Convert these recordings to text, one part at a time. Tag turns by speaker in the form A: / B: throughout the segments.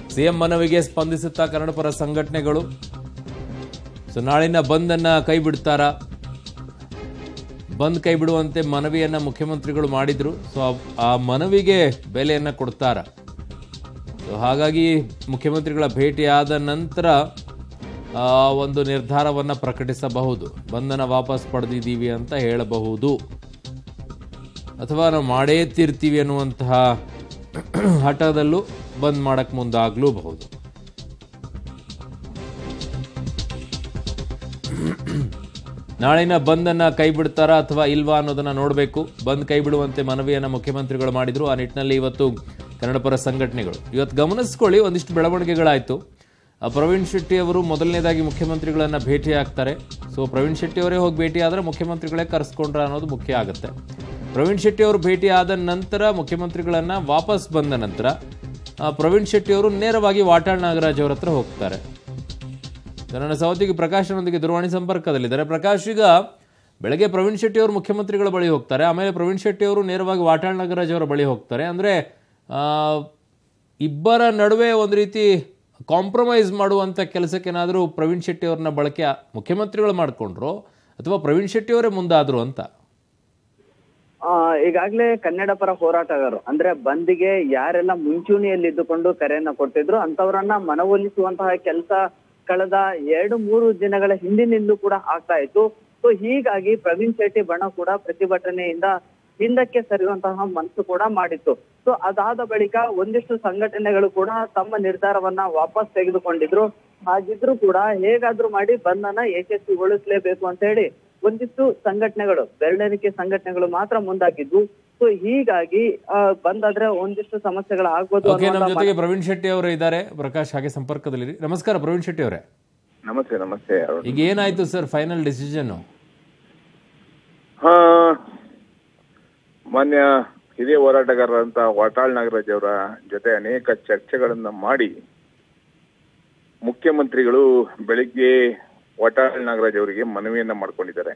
A: CM ಮನವಿಗೆ ಸ್ಪಂದಿಸುತ್ತಾ ಕನ್ನಡಪರ ಸಂಘಟನೆಗಳು ಸೊ ನಾಳಿನ ಬಂದ್ ಅನ್ನ ಕೈ ಬಿಡ್ತಾರಾ ಬಂದ್ ಕೈ ಬಿಡುವಂತೆ ಮನವಿಯನ್ನ ಮುಖ್ಯಮಂತ್ರಿಗಳು ಮಾಡಿದ್ರು ಸೊ ಆ- ಆ ಮನವಿಗೆ ಬೆಲೆಯನ್ನ ಕೊಡ್ತಾರ ಸೊ ಹಾಗಾಗಿ ಮುಖ್ಯಮಂತ್ರಿಗಳ ಭೇಟಿಯಾದ ನಂತರ ಆ, ಒಂದು ನಿರ್ಧಾರವನ್ನ ಪ್ರಕಟಿಸಬಹುದು ಬಂಧನ ವಾಪಸ್ ಪಡೆದಿದ್ದೀವಿ ಅಂತ ಹೇಳಬಹುದು ಅಥವಾ ನಾವು ಮಾಡೇ ತೀರ್ತೀವಿ ಅನ್ನುವಂತಹ ಹಠದಲ್ಲೂ ಬಂದ್ ಮಾಡಕ್ ಮುಂದಾಗ್ಲೂಬಹುದು ನಾಳಿನ ಬಂದನ್ನ ಕೈ ಬಿಡ್ತಾರಾ ಅಥವಾ ಇಲ್ವಾ ಅನ್ನೋದನ್ನ ನೋಡಬೇಕು ಬಂದ್ ಕೈ ಬಿಡುವಂತೆ ಮನವಿಯನ್ನ ಮುಖ್ಯಮಂತ್ರಿಗಳು ಮಾಡಿದ್ರು ಆ ನಿಟ್ಟಿನಲ್ಲಿ ಇವತ್ತು ಕನ್ನಡಪರ ಸಂಘಟನೆಗಳು ಇವತ್ತು ಗಮನಿಸ್ಕೊಳ್ಳಿ ಒಂದಿಷ್ಟು ಬೆಳವಣಿಗೆಗಳಾಯ್ತು ಆ, ಪ್ರವೀಣ್ ಶೆಟ್ಟಿ ಅವರು ಮೊದಲನೇದಾಗಿ ಮುಖ್ಯಮಂತ್ರಿಗಳನ್ನ ಭೇಟಿ ಆಗ್ತಾರೆ ಸೊ ಪ್ರವೀಣ್ ಶೆಟ್ಟಿ ಅವರೇ ಹೋಗಿ ಭೇಟಿ ಆದ್ರೆ ಮುಖ್ಯಮಂತ್ರಿಗಳೇ ಕರೆಸ್ಕೊಂಡ್ರ ಅನ್ನೋದು ಮುಖ್ಯ ಆಗುತ್ತೆ ಪ್ರವೀಣ್ ಶೆಟ್ಟಿ ಅವರು ಭೇಟಿ ಆದ ನಂತರ ಮುಖ್ಯಮಂತ್ರಿಗಳನ್ನ ವಾಪಸ್ ಬಂದ ನಂತರ ಆ, ಪ್ರವೀಣ್ ಶೆಟ್ಟಿ ಅವರು ನೇರವಾಗಿ ವಾಟಾಳ್ ನಾಗರಾಜ್ ಅವರ ಹತ್ರ ಹೋಗ್ತಾರೆ ನನ್ನ ಸಹೋದ್ಯೋಗಿ ಪ್ರಕಾಶ್ನೊಂದಿಗೆ ದೂರವಾಣಿ ಸಂಪರ್ಕದಲ್ಲಿದ್ದಾರೆ ಪ್ರಕಾಶ್ ಈಗ ಬೆಳಗ್ಗೆ ಪ್ರವೀಣ್ ಶೆಟ್ಟಿ ಅವರು ಮುಖ್ಯಮಂತ್ರಿಗಳ ಬಳಿ ಹೋಗ್ತಾರೆ ಆಮೇಲೆ ಪ್ರವೀಣ್ ಶೆಟ್ಟಿ ಅವರು ನೇರವಾಗಿ ವಾಟಾಳ್ ನಾಗರಾಜ್ ಅವರ ಬಳಿ ಹೋಗ್ತಾರೆ ಅಂದ್ರೆ ಆ, ಇಬ್ಬರ ನಡುವೆ ಒಂದು ರೀತಿ ಕಾಂಪ್ರಮೈಸ್ ಮಾಡುವಂತ ಕೆಲಸಕ್ಕೇನಾದರೂ ಪ್ರವೀಣ್ ಶೆಟ್ಟಿ ಅವ್ರನ್ನ ಬಳಕೆ ಮುಖ್ಯಮಂತ್ರಿಗಳು ಮಾಡಿಕೊಂಡ್ರು ಅಥವಾ ಪ್ರವೀಣ್ ಶೆಟ್ಟಿ ಅವರೇ ಮುಂದಾದ್ರು ಅಂತ
B: ಆ, ಈಗಾಗ್ಲೇ ಕನ್ನಡ ಪರ ಹೋರಾಟಗಾರರು ಅಂದ್ರೆ ಬಂದಿಗೆ ಯಾರೆಲ್ಲ ಮುಂಚೂಣಿಯಲ್ಲಿ ಇದ್ದುಕೊಂಡು ಕರೆಯನ್ನ ಕೊಟ್ಟಿದ್ರು ಅಂತವರನ್ನ ಮನವೊಲಿಸುವಂತಹ ಕೆಲಸ ಕಳೆದ ಎರಡು ಮೂರು ದಿನಗಳ ಹಿಂದಿನಿಂದಲೂ ಕೂಡ ಆಗ್ತಾ ಇತ್ತು ಸೊ ಹೀಗಾಗಿ ಪ್ರವೀಣ್ ಶೆಟ್ಟಿ ಬಣ ಕೂಡ ಪ್ರತಿಭಟನೆಯಿಂದ ಹಿಂದಕ್ಕೆ ಸರಿಯುವಂತಹ ಮನಸ್ಸು ಕೂಡ ಮಾಡಿತ್ತು ಸೊ ಅದಾದ ಬಳಿಕ ಒಂದಿಷ್ಟು ಸಂಘಟನೆಗಳು ಕೂಡ ತಮ್ಮ ನಿರ್ಧಾರವನ್ನ ವಾಪಸ್ ತೆಗೆದುಕೊಂಡಿದ್ರು ಹಾಗಿದ್ರು ಕೂಡ ಹೇಗಾದ್ರೂ ಮಾಡಿ ಬಂಧನ ಯಶಸ್ವಿಗೊಳಿಸಲೇಬೇಕು ಅಂತ ಹೇಳಿ ಒಂದಿಷ್ಟು ಸಂಘಟನೆಗಳು ಬೆರಳೆಣಿಕೆ ಸಂಘಟನೆಗಳು ಮಾತ್ರ ಮುಂದಾಗಿದ್ವು ಸೊ ಹೀಗಾಗಿ ಆ, ಬಂದಾದ್ರೆ ಒಂದಿಷ್ಟು ಸಮಸ್ಯೆಗಳು ಆಗ್ಬೋದು
A: ಓಕೆ ನಮ್ಮ
B: ಅನ್ನುವಂತ
A: ಜೊತೆಗೆ ಪ್ರವೀಣ್ ಶೆಟ್ಟಿ ಅವರು ಇದ್ದಾರೆ ಪ್ರಕಾಶ್ ಹಾಗೆ ಸಂಪರ್ಕದಲ್ಲಿರಿ ನಮಸ್ಕಾರ ಪ್ರವೀಣ್ ಶೆಟ್ಟಿ ಅವರೇ
C: ನಮಸ್ತೆ ನಮಸ್ತೆ ಅರುಣ್.
A: ಈಗ ಏನಾಯ್ತು ಸರ್ ಫೈನಲ್ ಡಿಸಿಷನ್
C: ಹಾ ಮಾನ್ಯ ಹಿರಿಯ ಹೋರಾಟಗಾರರಂತ ವಾಟಾಳ್ ನಾಗರಾಜ್ ಅವರ ಜೊತೆ ಅನೇಕ ಚರ್ಚೆಗಳನ್ನ ಮಾಡಿ ಮುಖ್ಯಮಂತ್ರಿಗಳು ಬೆಳಿಗ್ಗೆ ವಾಟಾಳ್ ನಾಗರಾಜ್ ಅವರಿಗೆ ಮನವಿಯನ್ನ ಮಾಡ್ಕೊಂಡಿದ್ದಾರೆ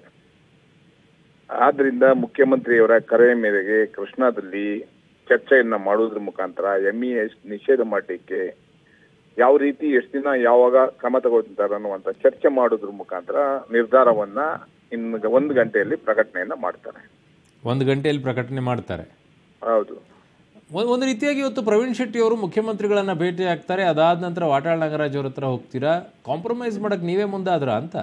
C: ಆದ್ರಿಂದ ಮುಖ್ಯಮಂತ್ರಿಯವರ ಕರೆ ಮೇರೆಗೆ ಕೃಷ್ಣಾದಲ್ಲಿ ಚರ್ಚೆಯನ್ನ ಮಾಡುವುದ್ರ ಮುಖಾಂತರ ಎಂಇಎಸ್ ನಿಷೇಧ ಮಾಡಲಿಕ್ಕೆ ಯಾವ ರೀತಿ ಎಷ್ಟು ದಿನ ಯಾವಾಗ ಕ್ರಮ ತಗೊಳ್ತಾರೆ ಅನ್ನುವಂತ ಚರ್ಚೆ ಮಾಡೋದ್ರ ಮುಖಾಂತರ ನಿರ್ಧಾರವನ್ನ ಇನ್ನು ಒಂದು ಗಂಟೆಯಲ್ಲಿ ಪ್ರಕಟಣೆಯನ್ನ ಮಾಡ್ತಾರೆ
A: ಒಂದು ಗಂಟೆಯಲ್ಲಿ ಪ್ರಕಟಣೆ ಮಾಡ್ತಾರೆ
C: ಹೌದು
A: ಒಂದ್- ಒಂದು ರೀತಿಯಾಗಿ ಇವತ್ತು ಪ್ರವೀಣ್ ಶೆಟ್ಟಿ ಅವರು ಮುಖ್ಯಮಂತ್ರಿಗಳನ್ನ ಭೇಟಿ ಆಗ್ತಾರೆ ಅದಾದ ನಂತರ ವಾಟಾಳ್ ನಾಗರಾಜ್ ಅವ್ರ ಹತ್ರ ಹೋಗ್ತೀರಾ ಕಾಂಪ್ರಮೈಸ್ ಮಾಡಕ್ ನೀವೇ ಮುಂದಾದ್ರ ಅಂತ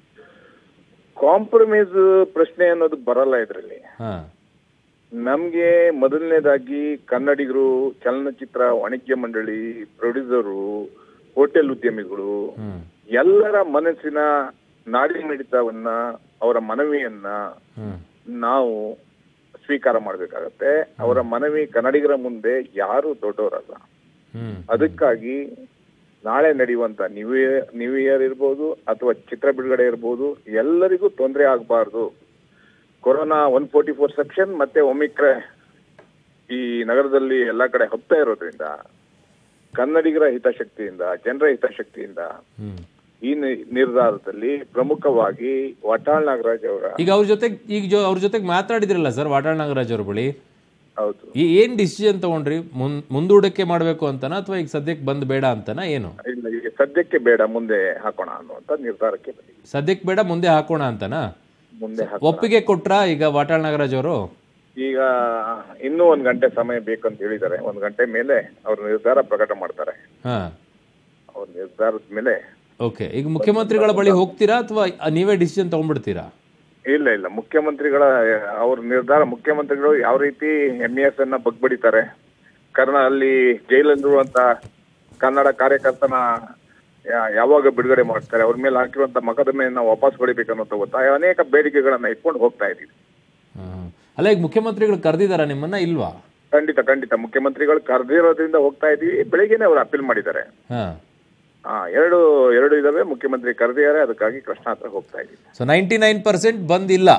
C: ಕಾಂಪ್ರಮೈಸ್ ಪ್ರಶ್ನೆ ಅನ್ನೋದು ಬರಲ್ಲ ಇದರಲ್ಲಿ
A: ಹಾ
C: ನಮ್ಗೆ ಮೊದಲನೇದಾಗಿ ಕನ್ನಡಿಗರು ಚಲನಚಿತ್ರ ವಾಣಿಜ್ಯ ಮಂಡಳಿ ಪ್ರೊಡ್ಯೂಸರು ಹೋಟೆಲ್ ಉದ್ಯಮಿಗಳು
A: ಹ್ಮ್
C: ಎಲ್ಲರ ಮನಸ್ಸಿನ ನಾಡಿ ಮಿಡಿತವನ್ನ ಅವರ ಮನವಿಯನ್ನ
A: ಹ್ಮ್
C: ನಾವು ಸ್ವೀಕಾರ ಮಾಡ್ಬೇಕಾಗತ್ತೆ ಅವರ ಮನವಿ ಕನ್ನಡಿಗರ ಮುಂದೆ ಯಾರು ದೊಡ್ಡವರಲ್ಲ
A: ಹ್ಮ್
C: ಅದಕ್ಕಾಗಿ ನಾಳೆ ನಡೆಯುವಂತ ನ್ಯೂ ಇಯರ್ ನ್ಯೂ ಇಯರ್ ಇರ್ಬೋದು ಅಥವಾ ಚಿತ್ರ ಬಿಡುಗಡೆ ಇರ್ಬೋದು ಎಲ್ಲರಿಗೂ ತೊಂದರೆ ಆಗಬಾರ್ದು corona one forty four section ಮತ್ತೆ ಒಮಿಕ್ರೆ ಈ ನಗರದಲ್ಲಿ ಎಲ್ಲಾ ಕಡೆ ಹಬ್ತಾ ಇರೋದ್ರಿಂದ ಕನ್ನಡಿಗರ ಹಿತಾಸಕ್ತಿಯಿಂದ ಜನರ ಹಿತಾಸಕ್ತಿಯಿಂದ
A: ಹ್ಮ್
C: ಈ ನಿ- ನಿರ್ಧಾರದಲ್ಲಿ ಪ್ರಮುಖವಾಗಿ ವಟಾಳ್ ನಾಗರಾಜ್ ಅವರ
A: ಈಗ ಅವ್ರ ಜೊತೆ ಈಗ ಜೊ ಅವ್ರ ಜೊತೆಗೆ ಮಾತಾಡಿದ್ರಲ್ಲ ಸರ್ ವಾಟಾಳ್ ನಾಗರಾಜ್ ಅವ್ರ ಬಳಿ
C: ಹೌದು
A: ಈ- ಏನ್ ಡಿಸಿಷನ್ ತಗೊಂಡ್ರಿ ಮುನ್ ಮುಂದೂಡಕ್ಕೆ ಮಾಡ್ಬೇಕು ಅಂತನಾ ಅಥವಾ ಈಗ ಸದ್ಯಕ್ಕೆ ಬಂದ್ ಬೇಡ ಅಂತನಾ ಏನು
C: ಇಲ್ಲ ಈಗ ಸದ್ಯಕ್ಕೆ ಬೇಡ ಮುಂದೆ ಹಾಕೋಣ ಅನ್ನುವಂತ ನಿರ್ಧಾರಕ್ಕೆ ಬಂದಿದ್ದೀವಿ
A: ಸದ್ಯಕ್ಕೆ ಬೇಡ ಮುಂದೆ ಹಾಕೋಣ ಅಂತನಾ
C: ಮುಂದೆ ಹಾಕೋಣ.
A: ಒಪ್ಪಿಗೆ ಕೊಟ್ರಾ ಈಗ ವಾಟಾಳ್ ನಾಗರಾಜ್ ಅವರು
C: ಈಗ ಇನ್ನೂ ಒಂದ್ ಗಂಟೆ ಸಮಯ ಬೇಕಂತ ಹೇಳಿದ್ದಾರೆ ಒಂದ್ ಗಂಟೆ ಮೇಲೆ ಅವ್ರ ನಿರ್ಧಾರ ಪ್ರಕಟ ಮಾಡ್ತಾರೆ
A: ಹಾ
C: ಅವ್ರ ನಿರ್ಧಾರದ ಮೇಲೆ
A: ಓಕೆ ಈಗ ಮುಖ್ಯಮಂತ್ರಿಗಳ ಬಳಿ ಹೋಗ್ತೀರಾ ಅಥವಾ ನೀವೇ ಡಿಸಿಷನ್ ತಗೊಂಡ್ಬಿಡ್ತೀರಾ
C: ಇಲ್ಲ ಇಲ್ಲ ಮುಖ್ಯಮಂತ್ರಿಗಳ ಅವ್ರ ನಿರ್ಧಾರ ಮುಖ್ಯಮಂತ್ರಿಗಳು ಯಾವ ರೀತಿ ಎಂ ಎಸ್ ಅನ್ನ ಬಗ್ಬಡಿತಾರೆ ಕಾರಣ ಅಲ್ಲಿ ಜೈಲಲ್ಲಿರುವಂತ ಕನ್ನಡ ಕಾರ್ಯಕರ್ತನ ಯಾ- ಯಾವಾಗ ಬಿಡುಗಡೆ ಮಾಡ್ತಾರೆ ಅವ್ರ ಮೇಲೆ ಹಾಕಿರುವಂತ ಮೊಕದ್ದಮೆಯನ್ನ ವಾಪಸ್ ಪಡಿಬೇಕನ್ನೋ ಒತ್ತಾಯ ಅನೇಕ ಬೇಡಿಕೆಗಳನ್ನ ಇಟ್ಕೊಂಡು ಹೋಗ್ತಾ ಇದೀವಿ
A: ಹ್ಮ್. ಅಲ್ಲ ಈಗ ಮುಖ್ಯಮಂತ್ರಿಗಳು ಕರೆದಿದ್ದಾರಾ ನಿಮ್ಮನ್ನ ಇಲ್ವಾ
C: ಖಂಡಿತ ಖಂಡಿತ ಮುಖ್ಯಮಂತ್ರಿಗಳು ಕರೆದಿರೋದ್ರಿಂದ ಹೋಗ್ತಾ ಇದೀವಿ ಬೆಳಿಗ್ಗೆನೆ ಅವರು ಅಪೀಲ್ ಮಾಡಿದ್ದಾರೆ
A: ಹಾ
C: ಹಾ ಎರಡು ಎರಡು ಇದಾವೆ ಮುಖ್ಯಮಂತ್ರಿ ಕರೆದಿದ್ದಾರೆ ಅದಕ್ಕಾಗಿ ಕೃಷ್ಣ ಹತ್ರ ಹೋಗ್ತಾ ಇದ್ದೀವಿ
A: ಸೊ ನೈಂಟಿ ನೈನ್ ಪರ್ಸೆಂಟ್ ಬಂದಿಲ್ಲ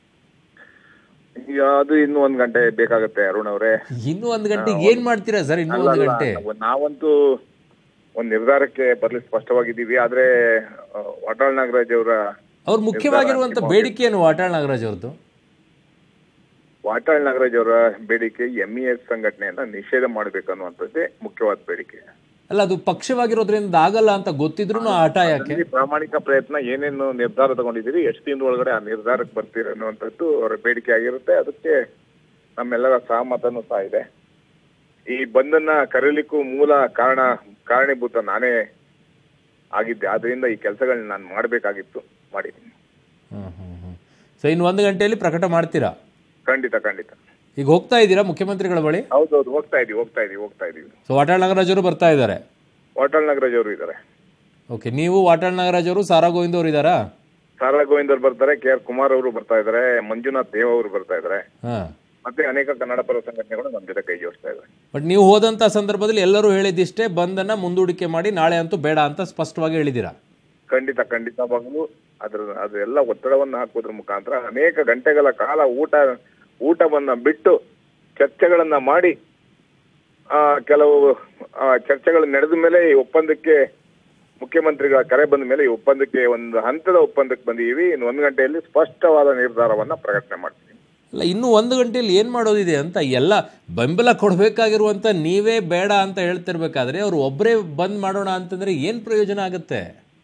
C: ಈಗ ಅದು ಇನ್ನೂ ಒಂದ್ ಗಂಟೆ ಬೇಕಾಗುತ್ತೆ ಅರುಣ್ ಅವರೇ
A: ಇನ್ನೂ ಒಂದ್ ಗಂಟೆಗೆ ಏನ್ ಮಾಡ್ತೀರಾ ಸರ್ ಇನ್ನೂ ಒಂದ್ ಗಂಟೆ
C: ನಾವಂತೂ ಒಂದ್ ನಿರ್ಧಾರಕ್ಕೆ ಬರ್ಲಿ ಸ್ಪಷ್ಟವಾಗಿದ್ದೀವಿ ಆದ್ರೆ ಆ, ವಾಟಾಳ್ ನಾಗರಾಜ್ ಅವರ
A: ಅವ್ರ ಮುಖ್ಯವಾಗಿರುವಂತ ಬೇಡಿಕೆ ಏನು ವಾಟಾಳ್ ನಾಗರಾಜ್ ಅವ್ರದ್ದು
C: ವಾಟಾಳ್ ನಾಗರಾಜ್ ಅವರ ಬೇಡಿಕೆ ಎಂಇಎಸ್ ಸಂಘಟನೆಯನ್ನ ನಿಷೇಧ ಮಾಡ್ಬೇಕನ್ನುವಂಥದ್ದೇ ಮುಖ್ಯವಾದ ಬೇಡಿಕೆ
A: ಅಲ್ಲ ಅದು ಪಕ್ಷವಾಗಿರೋದ್ರಿಂದ ಆಗಲ್ಲ ಅಂತ ಗೊತ್ತಿದ್ರು ಆ ಹಠ ಯಾಕೆ
C: ಅಲ್ಲಿ ಪ್ರಾಮಾಣಿಕ ಪ್ರಯತ್ನ ಏನೇನು ನಿರ್ಧಾರ ತಗೊಂಡಿದ್ದೀರಿ ಎಷ್ಟು ದಿನದ ಒಳಗಡೆ ಆ ನಿರ್ಧಾರಕ್ಕೆ ಬರ್ತೀರಿ ಅನ್ನುವಂಥದ್ದು ಅವರ ಬೇಡಿಕೆ ಆಗಿರುತ್ತೆ ಅದಕ್ಕೆ ನಮ್ಮೆಲ್ಲರ ಸಹಮತನೂ ಸಹ ಇದೆ ಈ ಬಂದನ್ನ ಕರೀಲಿಕ್ಕೂ ಮೂಲ ಕಾರಣ ಕಾರಣೀಭೂತ ನಾನೇ ಆಗಿದ್ದೆ ಆದ್ರಿಂದ ಈ ಕೆಲಸಗಳನ್ನ ನಾನು ಮಾಡಬೇಕಾಗಿತ್ತು ಮಾಡಿದ್ದೀನಿ
A: ಹ್ಮ್ ಹ್ಮ್ ಹ್ಮ್ ಸೊ ಇನ್ನು ಒಂದು ಗಂಟೆಯಲ್ಲಿ ಪ್ರಕಟ ಮಾಡ್ತೀರಾ
C: ಖಂಡಿತ ಖಂಡಿತ
A: ಈಗ ಹೋಗ್ತಾ ಇದ್ದೀರಾ ಮುಖ್ಯಮಂತ್ರಿಗಳ ಬಳಿ
C: ಹೌದೌದು ಹೋಗ್ತಾ ಇದೀವಿ ಹೋಗ್ತಾ ಇದೀವಿ ಹೋಗ್ತಾ ಇದೀವಿ
A: ಸೊ ವಾಟಾಳ್ ನಾಗರಾಜ್ ಅವರು ಬರ್ತಾ ಇದ್ದಾರೆ
C: ವಾಟಾಳ್ ನಾಗರಾಜ್ ಅವರು ಇದ್ದಾರೆ
A: ಓಕೆ ನೀವು ವಾಟಾಳ್ ನಾಗರಾಜ್ ಅವರು ಸಾರಾ ಗೋವಿಂದ್ ಅವರು ಇದ್ದಾರಾ
C: ಸಾರಳ ಗೋವಿಂದ್ ಅವರು ಬರ್ತಾರೆ ಕೆ ಆರ್ ಕುಮಾರ್ ಅವರು ಬರ್ತಾ ಇದ್ದಾರೆ ಮಂಜುನಾಥ್ ದೇವ್ ಅವರು ಬರ್ತಾ ಇದ್ದಾರೆ
A: ಹಾಂ
C: ಮತ್ತೆ ಅನೇಕ ಕನ್ನಡ ಪರ ಸಂಘಟನೆಗಳು ನಮ್ಮ ಜೊತೆ ಕೈ ಜೋಡಿಸ್ತಾ ಇದ್ದಾರೆ
A: ಬಟ್ ನೀವು ಹೋದಂಥ ಸಂದರ್ಭದಲ್ಲಿ ಎಲ್ಲರೂ ಹೇಳಿದ್ದಿಷ್ಟೇ ಬಂದನ್ನ ಮುಂದೂಡಿಕೆ ಮಾಡಿ ನಾಳೆ ಅಂತೂ ಬೇಡ ಅಂತ ಸ್ಪಷ್ಟವಾಗಿ ಹೇಳಿದ್ದೀರಾ
C: ಖಂಡಿತ ಖಂಡಿತವಾಗ್ಲೂ ಅದ್ರ ಅದೆಲ್ಲ ಒತ್ತಡವನ್ನ ಹಾಕೋದ್ರ ಮುಖಾಂತರ ಅನೇಕ ಗಂಟೆಗಳ ಕಾಲ ಊಟ ಊಟವನ್ನ ಬಿಟ್ಟು ಚರ್ಚೆಗಳನ್ನ ಮಾಡಿ ಆ ಕೆಲವು ಆ, ಚರ್ಚೆಗಳು ನಡೆದ ಮೇಲೆ ಈ ಒಪ್ಪಂದಕ್ಕೆ ಮುಖ್ಯಮಂತ್ರಿಗಳ ಕರೆ ಬಂದ ಮೇಲೆ ಈ ಒಪ್ಪಂದಕ್ಕೆ ಒಂದು ಹಂತದ ಒಪ್ಪಂದಕ್ಕೆ ಬಂದಿದ್ದೀವಿ ಇನ್ನು ಒಂದು ಗಂಟೆಯಲ್ಲಿ ಸ್ಪಷ್ಟವಾದ ನಿರ್ಧಾರವನ್ನ ಪ್ರಕಟಣೆ ಮಾಡ್ತೀವಿ
A: ಅಲ್ಲ ಇನ್ನೂ ಒಂದು ಗಂಟೆಯಲ್ಲಿ ಏನು ಮಾಡೋದಿದೆ ಅಂತ ಎಲ್ಲ ಬೆಂಬಲ ಕೊಡಬೇಕಾಗಿರುವಂಥ ನೀವೇ ಬೇಡ ಅಂತ ಹೇಳ್ತಿರ್ಬೇಕಾದ್ರೆ ಅವ್ರು ಒಬ್ಬರೇ ಬಂದ್ ಮಾಡೋಣ ಅಂತಂದ್ರೆ ಏನು ಪ್ರಯೋಜನ ಆಗುತ್ತೆ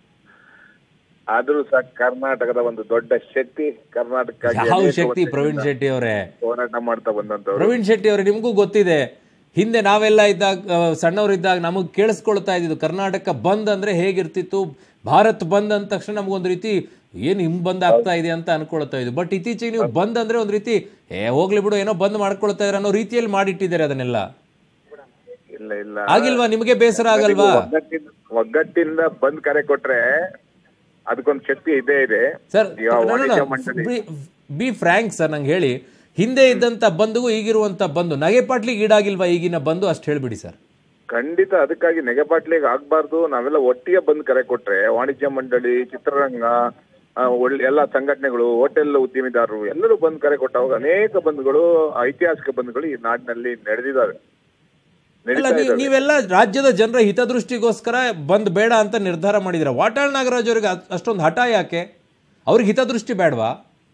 C: ಆದ್ರೂ ಸಹ ಕರ್ನಾಟಕದ ಒಂದು ದೊಡ್ಡ ಶಕ್ತಿ ಕರ್ನಾಟಕ
A: ಯಾವ ಶಕ್ತಿ ಪ್ರವೀಣ್ ಶೆಟ್ಟಿ ಅವರೇ
C: ಹೋರಾಟ ಮಾಡ್ತಾ ಬಂದಂತವ್ರು
A: ಪ್ರವೀಣ್ ಶೆಟ್ಟಿ ಅವರೇ ನಿಮಗೂ ಗೊತ್ತಿದೆ ಹಿಂದೆ ನಾವೆಲ್ಲ ಇದ್ದಾಗ ಆ, ಸಣ್ಣವರಿದ್ದಾಗ ನಮಗೆ ಕೇಳಿಸ್ಕೊಳ್ತಾ ಇದ್ದಿದ್ದು ಕರ್ನಾಟಕ ಬಂದ್ ಅಂದ್ರೆ ಹೇಗಿರ್ತಿತ್ತು ಭಾರತ್ ಬಂದ್ ಅಂದ ತಕ್ಷಣ ನಮಗೊಂದು ರೀತಿ ಏನು ಹಿಂಗ್ ಬಂದ್ ಆಗ್ತಾ ಇದೆ ಅಂತ ಅನ್ಕೊಳ್ತಾ ಇದ್ವಿ ಬಟ್ ಇತ್ತೀಚೆಗೆ ನೀವು ಬಂದ್ ಅಂದ್ರೆ ಒಂದು ರೀತಿ ಏ ಹೋಗ್ಲಿ ಬಿಡು ಏನೋ ಬಂದ್ ಮಾಡ್ಕೊಳ್ತಾ ಇದ್ದಾರೆ ಅನ್ನೋ ರೀತಿಯಲ್ಲಿ ಮಾಡಿಟ್ಟಿದ್ದಾರೆ ಅದನ್ನೆಲ್ಲ
C: ಇಲ್ಲ ಇಲ್ಲ
A: ಆಗಿಲ್ವಾ ನಿಮಗೆ ಬೇಸರ ಆಗಲ್ವಾ
C: ಒಗ್ಗಟ್ಟಿನ ಒಗ್ಗಟ್ಟಿಂದ ಬಂದ್ ಕರೆ ಕೊಟ್ರೆ ಅದಕ್ಕೊಂದು ಶಕ್ತಿ ಇದೇ ಇದೆ
A: ಸರ್
C: ಈಗ ವಾಣಿಜ್ಯ ಮಂಡಳಿ
A: ಬಿ ಫ್ರಾಂಕ್ ಸರ್ ನಂಗೆ ಹೇಳಿ ಹಿಂದೆ ಇದ್ದಂತ ಬಂದುಗೂ ಈಗಿರುವಂತ ಬಂದು ನಗೆಪಾಟ್ಲಿಗೆ ಈಡಾಗಿಲ್ವಾ ಈಗಿನ ಬಂದು ಅಷ್ಟು ಹೇಳ್ಬಿಡಿ ಸರ್
C: ಖಂಡಿತ ಅದಕ್ಕಾಗಿ ನೆಗೆಪಾಟ್ಲಿಗೆ ಆಗ್ಬಾರ್ದು ನಾವೆಲ್ಲ ಒಟ್ಟಿಗೆ ಬಂದ್ ಕರೆ ಕೊಟ್ರೆ ವಾಣಿಜ್ಯ ಮಂಡಳಿ ಚಿತ್ರರಂಗ ಆ, ಒಳ್ಳೆ ಎಲ್ಲ ಸಂಘಟನೆಗಳು ಹೋಟೆಲ್ ಉದ್ಯಮಿದಾರರು ಎಲ್ಲರೂ ಬಂದ್ ಕರೆ ಕೊಟ್ಟಾಗ ಅನೇಕ ಬಂದ್ಗಳು ಐತಿಹಾಸಿಕ ಬಂದ್ಗಳು ಈ ನಾಡಿನಲ್ಲಿ ನಡೆದಿದ್ದಾವೆ
A: ಅಲ್ಲ
C: ನಡೀತಾ
A: ನೀವು
C: ಇದ್ದಾವೆ
A: ನೀವೆಲ್ಲ ರಾಜ್ಯದ ಜನರ ಹಿತದೃಷ್ಟಿಗೋಸ್ಕರ ಬಂದ್ ಬೇಡ ಅಂತ ನಿರ್ಧಾರ ಮಾಡಿದಿರ ವಾಟಾಳ್ ನಾಗರಾಜ್ ಅವರಿಗೆ ಅದ್- ಅಷ್ಟೊಂದು ಹಠ ಯಾಕೆ ಅವ್ರಿಗೆ ಹಿತದೃಷ್ಟಿ ಬೇಡವಾ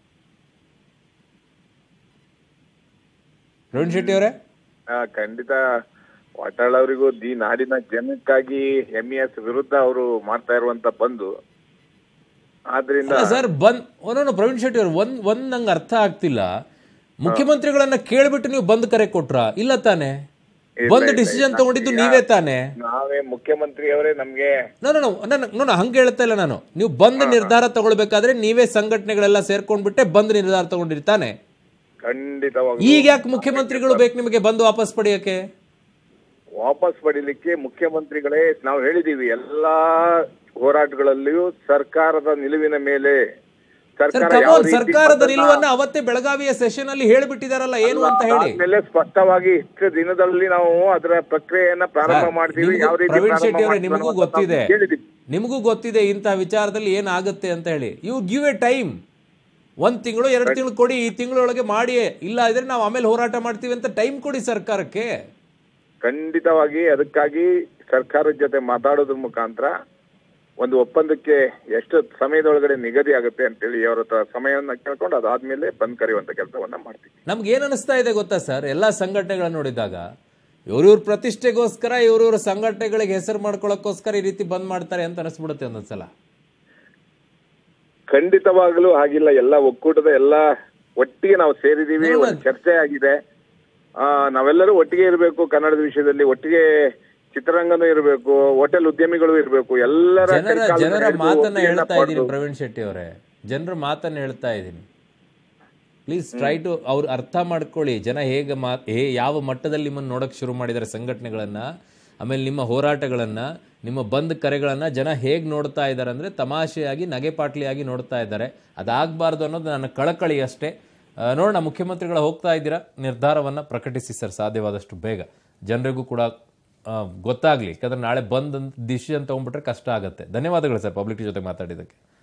A: ಪ್ರವೀಣ್ ಶೆಟ್ಟಿ ಅವರೇ
C: ಆ, ಖಂಡಿತ ವಾಟಾಳ್ ಅವರಿಗೂ ದಿ ನಾಡಿನ ಜನಕ್ಕಾಗಿ ಎಂ ಎಸ್ ವಿರುದ್ಧ ಅವರು ಮಾಡ್ತಾ ಇರುವಂತ ಬಂದು ಆದ್ರಿಂದ
A: ಅಲ್ಲ ಸರ್ ಬಂದ್ ಒಂದೊಂದು ಪ್ರವೀಣ್ ಶೆಟ್ಟಿ ಅವರು ಒಂದ್ ಒಂದ್ ನಂಗೆ ಅರ್ಥ ಆಗ್ತಿಲ್ಲ ಮುಖ್ಯಮಂತ್ರಿಗಳನ್ನ ಕೇಳ್ಬಿಟ್ಟು ನೀವು ಬಂದ್ ಕರೆ ಕೊಟ್ರ ಇಲ್ಲ ತಾನೆ ಬಂದ್ ಡಿಸಿಷನ್ ತಗೊಂಡಿದ್ದು ನೀವೇ ತಾನೆ
C: ನಾವೇ ಮುಖ್ಯಮಂತ್ರಿ ಅವರೇ ನಮ್ಗೆ
A: ನಾನು ನಾನು ನಾನು ಹಂಗೆ ಹೇಳ್ತಾ ಇಲ್ಲ ನಾನು ನೀವು ಬಂದ್ ನಿರ್ಧಾರ ತಗೊಳ್ಬೇಕಾದ್ರೆ ನೀವೇ ಸಂಘಟನೆಗಳೆಲ್ಲ ಸೇರ್ಕೊಂಡ್ಬಿಟ್ಟೆ ಬಂದ್ ನಿರ್ಧಾರ ತಗೊಂಡಿರ್ತಾನೆ
C: ಖಂಡಿತವಾಗಿ
A: ಈಗ ಯಾಕೆ ಮುಖ್ಯಮಂತ್ರಿಗಳು ಬೇಕು ನಿಮಗೆ ಬಂದು ವಾಪಸ್ ಪಡೆಯಕ್ಕೆ
C: ವಾಪಸ್ ಪಡಿಲಿಕ್ಕೆ ಮುಖ್ಯಮಂತ್ರಿಗಳೇ ನಾವು ಹೇಳಿದೀವಿ ಎಲ್ಲಾ ಹೋರಾಟಗಳಲ್ಲಿಯೂ ಸರ್ಕಾರದ ನಿಲುವಿನ ಮೇಲೆ
A: ಸರ್
C: ಸರ್ಕಾರ
A: come
C: ಯಾವ
A: on,
C: ರೀತಿ
A: ಸರ್ಕಾರದ
C: ಬಂದನ್ನ-
A: ನಿಲುವನ್ನ ಅವತ್ತೇ ಬೆಳಗಾವಿಯ ಸೆಷನ್ ಅಲ್ಲಿ ಹೇಳ್ಬಿಟ್ಟಿದಾರಲ್ಲ ಏನು ಅಂತ ಹೇಳಿ
C: ಆದ್ಮೇಲೆ ಸ್ಪಷ್ಟವಾಗಿ ಇಷ್ಟು ದಿನದಲ್ಲಿ ನಾವು ಅದರ ಪ್ರಕ್ರಿಯೆಯನ್ನ ಪ್ರಾರಂಭ
A: ಸರ್,
C: ಮಾಡ್ತೀವಿ
A: ನಿಮ್ಗೂ-
C: ಯಾವ ರೀತಿ
A: ಪ್ರವೀಣ್
C: ಪ್ರಾರಂಭ
A: ಶೆಟ್ಟಿ ಅವರೇ
C: ಮಾಡ್ತೀವಿ
A: ನಿಮಗೂ
C: ಅನ್ನೋದನ್ನ
A: ಗೊತ್ತಿದೆ
C: ನಾವು ಹೇಳಿದೀವಿ
A: ನಿಮಗೂ ಗೊತ್ತಿದೆ ಇಂತಹ ವಿಚಾರದಲ್ಲಿ ಏನಾಗುತ್ತೆ ಅಂತ ಹೇಳಿ ಯು ಗಿವ್ ಎ ಟೈಮ್ ಒಂದ್ ತಿಂಗಳು ಎರಡು ತಿಂಗಳು ಕೊಡಿ ಈ ತಿಂಗಳೊಳಗೆ ಮಾಡಿ ಇಲ್ಲ ಇದ್ರೆ ನಾವು ಆಮೇಲೆ ಹೋರಾಟ ಮಾಡ್ತೀವಿ ಅಂತ ಟೈಮ್ ಕೊಡಿ ಸರ್ಕಾರಕ್ಕೆ
C: ಖಂಡಿತವಾಗಿ ಅದಕ್ಕಾಗಿ ಸರ್ಕಾರದ ಜೊತೆ ಮಾತಾಡೋದ್ರ ಮುಖಾಂತರ ಒಂದು ಒಪ್ಪಂದಕ್ಕೆ ಎಷ್ಟು ಸಮಯದೊಳಗಡೆ ನಿಗದಿ ಆಗುತ್ತೆ ಅಂತೇಳಿ ಅವರ ಹತ್ರ ಸಮಯವನ್ನ ಕೇಳ್ಕೊಂಡು ಅದಾದ್ಮೇಲೆ ಬಂದ್ ಕರೆಯುವಂತ ಕೆಲಸವನ್ನ ಮಾಡ್ತೀವಿ
A: ನಮ್ಗೆ ಏನ್ ಅನಿಸ್ತಾ ಇದೆ ಗೊತ್ತಾ ಸರ್ ಎಲ್ಲಾ ಸಂಘಟನೆಗಳನ್ನ ನೋಡಿದಾಗ ಇವ್ರಿವ್ರ ಪ್ರತಿಷ್ಠೆಗೋಸ್ಕರ ಇವ್ರಿವ್ರ ಸಂಘಟನೆಗಳಿಗೆ ಹೆಸರು ಮಾಡ್ಕೊಳ್ಳೋಕ್ಕೋಸ್ಕರ ಈ ರೀತಿ ಬಂದ್ ಮಾಡ್ತಾರೆ ಅಂತ ಅನಿಸ್ಬಿಡುತ್ತೆ ಒಂದೊಂದ್ಸಲ
C: ಖಂಡಿತವಾಗ್ಲೂ ಹಾಗಿಲ್ಲ ಎಲ್ಲ ಒಕ್ಕೂಟದ ಎಲ್ಲ ಒಟ್ಟಿಗೆ ನಾವು ಸೇರಿದೀವಿ ಒಂದು ಚರ್ಚೆ ಆಗಿದೆ ಆ ನಾವೆಲ್ಲರೂ ಒಟ್ಟಿಗೆ ಇರಬೇಕು ಕನ್ನಡದ ವಿಷಯದಲ್ಲಿ ಒಟ್ಟಿಗೆ ಚಿತ್ರರಂಗನೂ ಇರಬೇಕು ಹೋಟೆಲ್ ಉದ್ಯಮಿಗಳು ಇರಬೇಕು ಎಲ್ಲರ
A: ಜನರ
C: ಕೈಕಾಲನ್ನ
A: ಜನರ
C: ಹಿಡಿದು
A: ಮಾತನ್ನ
C: ಒಪ್ಪಿಗೆಯನ್ನ
A: ಹೇಳ್ತಾ ಇದ್ದೀನಿ
C: ಪಡೆದು
A: ಪ್ರವೀಣ್ ಶೆಟ್ಟಿ ಅವರೇ ಜನರ ಮಾತನ್ನ ಹೇಳ್ತಾ ಇದ್ದೀನಿ ಪ್ಲೀಸ್ ಟ್ರೈ ಟು ಅವ್ರು ಅರ್ಥ ಮಾಡ್ಕೊಳ್ಳಿ ಜನ ಹೇಗೆ ಮಾ ಹೇ ಯಾವ ಮಟ್ಟದಲ್ಲಿ ನಿಮ್ಮನ್ನು ನೋಡಕ್ ಶುರು ಮಾಡಿದ್ದಾರೆ ಸಂಘಟನೆಗಳನ್ನ ಆಮೇಲೆ ನಿಮ್ಮ ಹೋರಾಟಗಳನ್ನ ನಿಮ್ಮ ಬಂದ್ ಕರೆಗಳನ್ನ ಜನ ಹೇಗೆ ನೋಡ್ತಾ ಇದ್ದಾರೆ ಅಂದ್ರೆ ತಮಾಷೆಯಾಗಿ ನಗೆಪಾಟ್ಲಿಯಾಗಿ ನೋಡ್ತಾ ಇದ್ದಾರೆ ಅದಾಗಬಾರ್ದು ಅನ್ನೋದು ನನ್ನ ಕಳಕಳಿ ಅಷ್ಟೇ ಆ, ನೋಡೋಣ ಮುಖ್ಯಮಂತ್ರಿಗಳ ಹೋಗ್ತಾ ಇದ್ದೀರಾ ನಿರ್ಧಾರವನ್ನ ಪ್ರಕಟಿಸಿ ಸರ್ ಸಾಧ್ಯವಾದಷ್ಟು ಬೇಗ ಜನರಿಗೂ ಕೂಡ ಆ, ಗೊತ್ತಾಗ್ಲಿ ಯಾಕಂದ್ರೆ ನಾಳೆ ಬಂದ್ ಡಿಸಿಷನ್ ತಗೊಂಡ್ಬಿಟ್ರೆ ಕಷ್ಟ ಆಗುತ್ತೆ ಧನ್ಯವಾದಗಳು ಸರ್ ಪಬ್ಲಿಕ್ ಜೊತೆ ಮಾತಾಡಿದ್ದಕ್ಕೆ